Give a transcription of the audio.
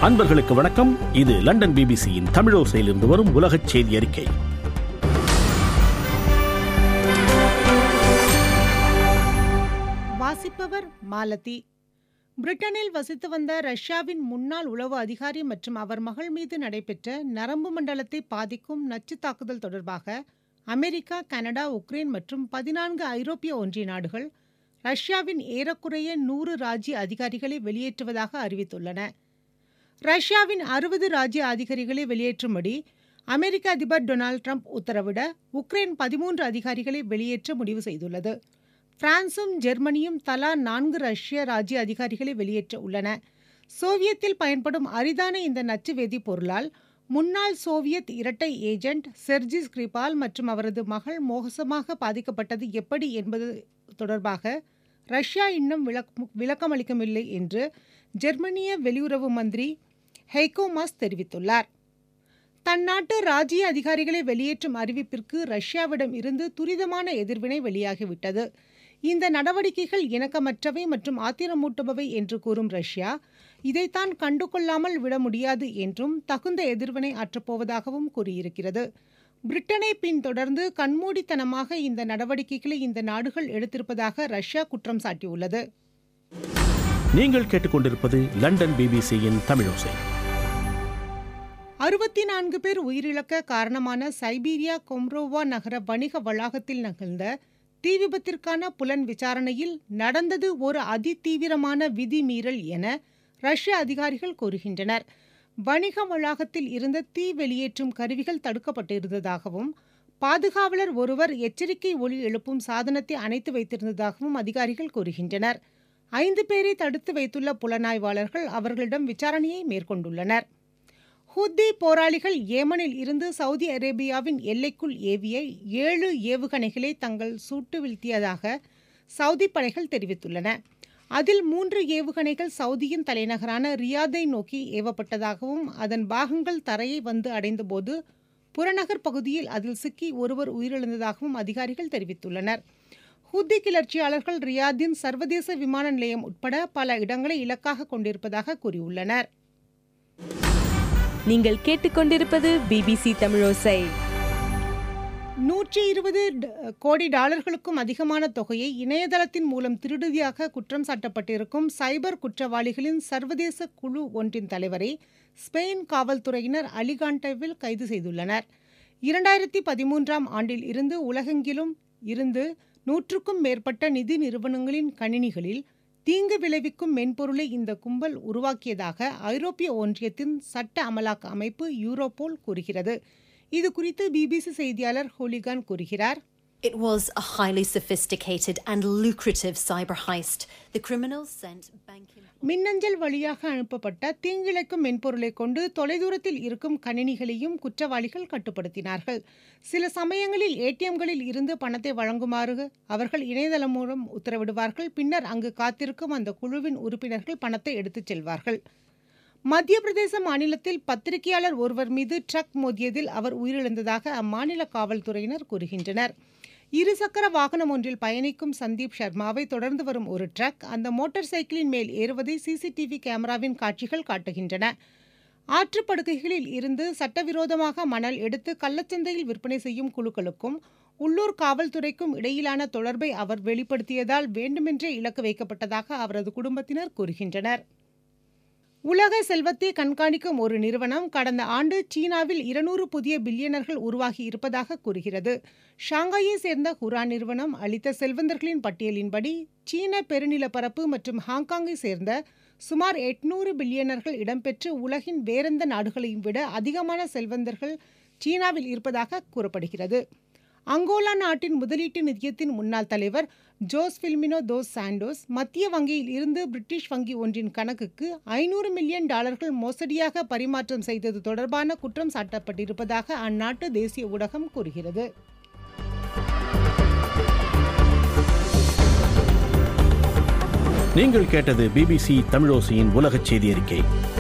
அன்பர்களுக்கு வணக்கம் இது லண்டன் பிபிசியின் தமிழோசையிலிருந்து வரும் உலகச் செய்தி அறிக்கை வாசிப்பவர் மாலதி பிரிட்டனில் வசித்து வந்த ரஷ்யாவின் முன்னாள் உளவு அதிகாரி மற்றும் அவர் மகள் மீது நடைபெற்ற நரம்பு மண்டலத்தை பாதிக்கும் நச்சு தாக்குதல் தொடர்பாக அமெரிக்கா கனடா உக்ரைன் மற்றும் பதினான்கு ஐரோப்பிய ஒன்றிய நாடுகள் ரஷ்யாவின் ஏறக்குறைய நூறு ராஜ்ய அதிகாரிகளை வெளியேற்றுவதாக அறிவித்துள்ளன ரஷ்யாவின் அறுபது ராஜ்ய அதிகாரிகளை வெளியேற்றும்படி அமெரிக்க அதிபர் டொனால்ட் ட்ரம்ப் உத்தரவிட உக்ரைன் பதிமூன்று அதிகாரிகளை வெளியேற்ற முடிவு செய்துள்ளது பிரான்சும் ஜெர்மனியும் தலா நான்கு ரஷ்ய ராஜ்ய அதிகாரிகளை வெளியேற்ற உள்ளன சோவியத்தில் பயன்படும் அரிதான இந்த நச்சு வேதிப்பொருளால் முன்னாள் சோவியத் இரட்டை ஏஜென்ட் செர்ஜி ஸ்கிரிபால் மற்றும் அவரது மகள் மோசமாக பாதிக்கப்பட்டது எப்படி என்பது தொடர்பாக ரஷ்யா இன்னும் விளக் விளக்கமளிக்கவில்லை என்று ஜெர்மனிய வெளியுறவு மந்திரி ஹெய்கோ மாஸ் தெரிவித்துள்ளார் தன் நாட்டு ராஜ்ய அதிகாரிகளை வெளியேற்றும் அறிவிப்பிற்கு ரஷ்யாவிடம் இருந்து துரிதமான எதிர்வினை வெளியாகிவிட்டது இந்த நடவடிக்கைகள் இணக்கமற்றவை மற்றும் ஆத்திரமூட்டுபவை என்று கூறும் ரஷ்யா இதைத்தான் கண்டுகொள்ளாமல் விட முடியாது என்றும் தகுந்த எதிர்வினை ஆற்றப்போவதாகவும் கூறியிருக்கிறது பிரிட்டனை பின்தொடர்ந்து கண்மூடித்தனமாக இந்த நடவடிக்கைகளை இந்த நாடுகள் எடுத்திருப்பதாக ரஷ்யா குற்றம் சாட்டியுள்ளது நீங்கள் கேட்டுக்கொண்டிருப்பது லண்டன் பிபிசியின் தமிழோசை அறுபத்தி நான்கு பேர் உயிரிழக்க காரணமான சைபீரியா கொம்ரோவா நகர வணிக வளாகத்தில் நிகழ்ந்த தீ விபத்திற்கான புலன் விசாரணையில் நடந்தது ஒரு அதிதீவிரமான விதிமீறல் என ரஷ்ய அதிகாரிகள் கூறுகின்றனர் வணிக வளாகத்தில் இருந்த தீ வெளியேற்றும் கருவிகள் தடுக்கப்பட்டிருந்ததாகவும் பாதுகாவலர் ஒருவர் எச்சரிக்கை ஒளி எழுப்பும் சாதனத்தை அணைத்து வைத்திருந்ததாகவும் அதிகாரிகள் கூறுகின்றனர் ஐந்து பேரை தடுத்து வைத்துள்ள புலனாய்வாளர்கள் அவர்களிடம் விசாரணையை மேற்கொண்டுள்ளனர் ஹுத்தி போராளிகள் ஏமனில் இருந்து சவுதி அரேபியாவின் எல்லைக்குள் ஏவிய ஏழு ஏவுகணைகளை தங்கள் சுட்டு வீழ்த்தியதாக சவுதி படைகள் தெரிவித்துள்ளன அதில் மூன்று ஏவுகணைகள் சவுதியின் தலைநகரான ரியாதை நோக்கி ஏவப்பட்டதாகவும் அதன் பாகங்கள் தரையை வந்து அடைந்தபோது புறநகர் பகுதியில் அதில் சிக்கி ஒருவர் உயிரிழந்ததாகவும் அதிகாரிகள் தெரிவித்துள்ளனர் ஹூத்தி கிளர்ச்சியாளர்கள் ரியாத்தின் சர்வதேச விமான நிலையம் உட்பட பல இடங்களை இலக்காக கொண்டிருப்பதாக கூறியுள்ளனர் நீங்கள் கேட்டுக்கொண்டிருப்பது பிபிசி தமிழோசை நூற்றி இருபது கோடி டாலர்களுக்கும் அதிகமான தொகையை இணையதளத்தின் மூலம் திருடுதியாக குற்றம் சாட்டப்பட்டிருக்கும் சைபர் குற்றவாளிகளின் சர்வதேச குழு ஒன்றின் தலைவரை ஸ்பெயின் காவல்துறையினர் அலிகாண்டவில் கைது செய்துள்ளனர் இரண்டாயிரத்தி பதிமூன்றாம் ஆண்டில் இருந்து உலகெங்கிலும் இருந்து நூற்றுக்கும் மேற்பட்ட நிதி நிறுவனங்களின் கணினிகளில் தீங்கு விளைவிக்கும் மென்பொருளை இந்த கும்பல் உருவாக்கியதாக ஐரோப்பிய ஒன்றியத்தின் சட்ட அமலாக்க அமைப்பு யூரோபோல் கூறுகிறது இது குறித்து பிபிசி செய்தியாளர் ஹோலிகான் கூறுகிறார் It was a highly sophisticated and lucrative cyber heist. The criminals sent banking. மின்னஞ்சல் வழியாக அனுப்பப்பட்ட தீங்கிழைக்கும் மென்பொருளை கொண்டு தொலைதூரத்தில் இருக்கும் கணினிகளையும் குற்றவாளிகள் கட்டுப்படுத்தினார்கள் சில சமயங்களில் ஏடிஎம்களில் இருந்து பணத்தை வழங்குமாறு அவர்கள் இணையதளம் மூலம் உத்தரவிடுவார்கள் பின்னர் அங்கு காத்திருக்கும் அந்த குழுவின் உறுப்பினர்கள் பணத்தை எடுத்துச் செல்வார்கள் மத்திய பிரதேச மாநிலத்தில் பத்திரிகையாளர் ஒருவர் மீது ட்ரக் மோதியதில் அவர் உயிரிழந்ததாக அம்மாநில காவல்துறையினர் கூறுகின்றனர் இருசக்கர வாகனம் ஒன்றில் பயணிக்கும் சந்தீப் சர்மாவை தொடர்ந்து வரும் ஒரு ட்ரக் அந்த மோட்டார் சைக்கிளின் மேல் ஏறுவதை சிசிடிவி கேமராவின் காட்சிகள் காட்டுகின்றன ஆற்றுப்படுகைகளில் இருந்து சட்டவிரோதமாக மணல் எடுத்து கள்ளச்சந்தையில் விற்பனை செய்யும் குழுக்களுக்கும் உள்ளூர் காவல்துறைக்கும் இடையிலான தொடர்பை அவர் வெளிப்படுத்தியதால் வேண்டுமென்றே இலக்கு வைக்கப்பட்டதாக அவரது குடும்பத்தினர் கூறுகின்றனர் உலக செல்வத்தை கண்காணிக்கும் ஒரு நிறுவனம் கடந்த ஆண்டு சீனாவில் இருநூறு புதிய பில்லியனர்கள் உருவாகி இருப்பதாக கூறுகிறது ஷாங்காயை சேர்ந்த ஹுரா நிறுவனம் அளித்த செல்வந்தர்களின் பட்டியலின்படி சீன பெருநிலப்பரப்பு மற்றும் ஹாங்காங்கை சேர்ந்த சுமார் எட்நூறு பில்லியனர்கள் இடம்பெற்று உலகின் வேறெந்த நாடுகளையும் விட அதிகமான செல்வந்தர்கள் சீனாவில் இருப்பதாக கூறப்படுகிறது அங்கோலா நாட்டின் முதலீட்டு நிதியத்தின் முன்னாள் தலைவர் ஜோஸ் பில்மினோ தோஸ் சாண்டோஸ் மத்திய வங்கியில் இருந்து பிரிட்டிஷ் வங்கி ஒன்றின் கணக்குக்கு ஐநூறு மில்லியன் டாலர்கள் மோசடியாக பரிமாற்றம் செய்தது தொடர்பான குற்றம் சாட்டப்பட்டிருப்பதாக அந்நாட்டு தேசிய ஊடகம் கூறுகிறது நீங்கள் கேட்டது பிபிசி தமிழோசையின் உலகச் செய்தி அறிக்கை